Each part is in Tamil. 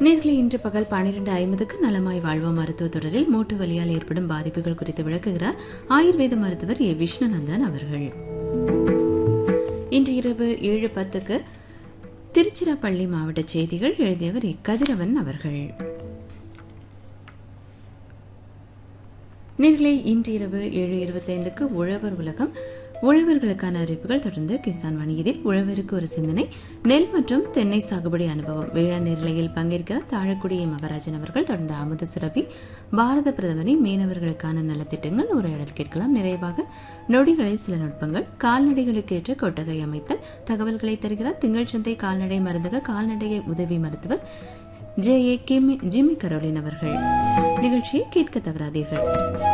நேர்களை இன்று பகல் பன்னிரண்டு ஐம்பதுக்கு நலமாய் வாழ்வோம் மருத்துவ தொடரில் மூட்டு வலியால் ஏற்படும் பாதிப்புகள் குறித்து விளக்குகிறார் ஆயுர்வேத மருத்துவர் ஏ விஷ்ணுநந்தன் அவர்கள் இன்று இரவு ஏழு பத்துக்கு திருச்சிராப்பள்ளி மாவட்ட செய்திகள் எழுதியவர் ஏ கதிரவன் அவர்கள் நேர்களை இன்று இரவு ஏழு இருபத்தைந்துக்கு உழவர் உலகம் உழவர்களுக்கான அறிவிப்புகள் தொடர்ந்து கிசான் வணிகத்தில் உழவருக்கு ஒரு சிந்தனை நெல் மற்றும் தென்னை சாகுபடி அனுபவம் வேளாண் நிலையில் பங்கேற்கிறார் தாழக்குடி மகராஜன் அவர்கள் தொடர்ந்து அமுத சுரபி பாரத பிரதமரின் மீனவர்களுக்கான நலத்திட்டங்கள் உரையாடல் கேட்கலாம் நிறைவாக நொடிகளில் சில நுட்பங்கள் கால்நடைகளுக்கு ஏற்ற கொட்டகை அமைத்தல் தகவல்களை தருகிறார் திங்கள் சந்தை கால்நடை மருந்தக கால்நடை உதவி மருத்துவர் ஜே ஏ கிமி ஜிம்மி கரோலின் அவர்கள் நிகழ்ச்சியை கேட்க தவறாதீர்கள்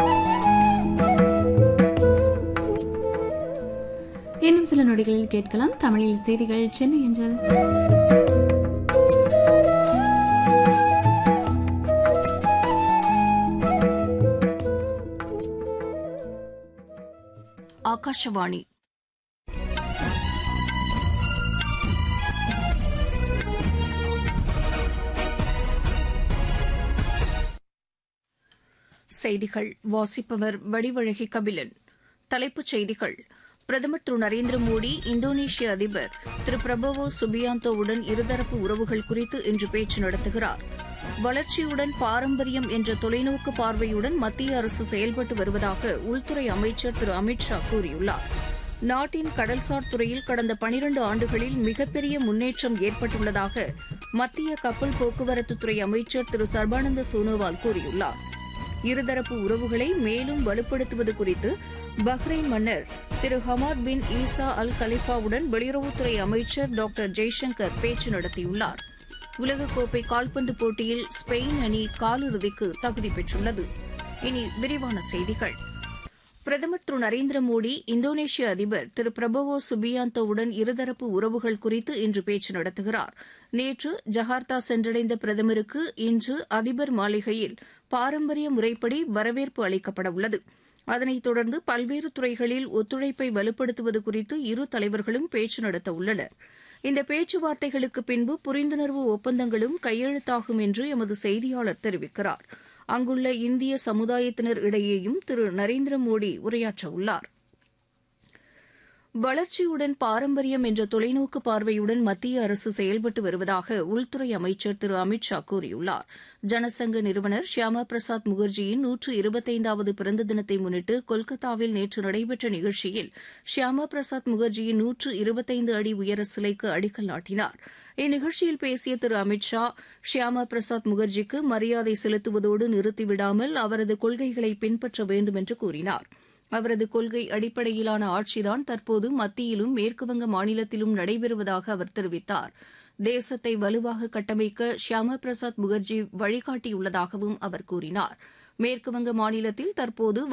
இன்னும் சில நொடிகளில் கேட்கலாம் தமிழில் செய்திகள் சென்னை அஞ்சல் ಆಕಾಶವಾಣಿ செய்திகள் வாசிப்பவர் வடிவழகி கபிலன் தலைப்புச் செய்திகள் பிரதமர் திரு நரேந்திர மோடி இந்தோனேஷிய அதிபர் திரு பிரபவோ சுபியாந்தோவுடன் இருதரப்பு உறவுகள் குறித்து இன்று பேச்சு நடத்துகிறார் வளர்ச்சியுடன் பாரம்பரியம் என்ற தொலைநோக்கு பார்வையுடன் மத்திய அரசு செயல்பட்டு வருவதாக உள்துறை அமைச்சர் திரு அமித் ஷா கூறியுள்ளார் நாட்டின் கடல்சார் துறையில் கடந்த பனிரண்டு ஆண்டுகளில் மிகப்பெரிய முன்னேற்றம் ஏற்பட்டுள்ளதாக மத்திய கப்பல் போக்குவரத்துத்துறை அமைச்சர் திரு சர்பானந்த சோனோவால் கூறியுள்ளார் இருதரப்பு உறவுகளை மேலும் வலுப்படுத்துவது குறித்து பஹ்ரைன் மன்னர் திரு ஹமாத் பின் ஈசா அல் கலிஃபாவுடன் வெளியுறவுத்துறை அமைச்சர் டாக்டர் ஜெய்சங்கர் பேச்சு நடத்தியுள்ளார் உலகக்கோப்பை கால்பந்து போட்டியில் ஸ்பெயின் அணி காலிறுதிக்கு தகுதி பெற்றுள்ளது இனி விரிவான செய்திகள் பிரதமர் திரு நரேந்திர மோடி இந்தோனேஷிய அதிபர் திரு பிரபவோ சுபியாந்தோவுடன் இருதரப்பு உறவுகள் குறித்து இன்று பேச்சு நடத்துகிறார் நேற்று ஜகார்த்தா சென்றடைந்த பிரதமருக்கு இன்று அதிபர் மாளிகையில் பாரம்பரிய முறைப்படி வரவேற்பு அளிக்கப்பட உள்ளது அதனைத் தொடர்ந்து பல்வேறு துறைகளில் ஒத்துழைப்பை வலுப்படுத்துவது குறித்து இரு தலைவர்களும் பேச்சு நடத்த உள்ளனர் இந்த பேச்சுவார்த்தைகளுக்கு பின்பு புரிந்துணர்வு ஒப்பந்தங்களும் கையெழுத்தாகும் என்று எமது செய்தியாளர் தெரிவிக்கிறார் அங்குள்ள இந்திய சமுதாயத்தினர் இடையேயும் திரு நரேந்திர மோடி உரையாற்ற உள்ளார் வளர்ச்சியுடன் பாரம்பரியம் என்ற தொலைநோக்கு பார்வையுடன் மத்திய அரசு செயல்பட்டு வருவதாக உள்துறை அமைச்சர் திரு அமித் ஷா கூறியுள்ளார் ஜனசங்க நிறுவனர் ஷியாமா பிரசாத் முகர்ஜியின் நூற்று இருபத்தைந்தாவது பிறந்த தினத்தை முன்னிட்டு கொல்கத்தாவில் நேற்று நடைபெற்ற நிகழ்ச்சியில் ஷியாமா பிரசாத் முகர்ஜியின் நூற்று இருபத்தைந்து அடி உயர சிலைக்கு அடிக்கல் நாட்டினார் இந்நிகழ்ச்சியில் பேசிய திரு அமித் ஷா ஷியாமா பிரசாத் முகர்ஜிக்கு மரியாதை செலுத்துவதோடு நிறுத்திவிடாமல் அவரது கொள்கைகளை பின்பற்ற வேண்டும் என்று கூறினார் அவரது கொள்கை அடிப்படையிலான ஆட்சிதான் தற்போது மத்தியிலும் மேற்குவங்க மாநிலத்திலும் நடைபெறுவதாக அவர் தெரிவித்தார் தேசத்தை வலுவாக கட்டமைக்க ஷியாமா பிரசாத் முகர்ஜி வழிகாட்டியுள்ளதாகவும் அவர் கூறினார் மேற்குவங்க மாநிலத்தில் தற்போது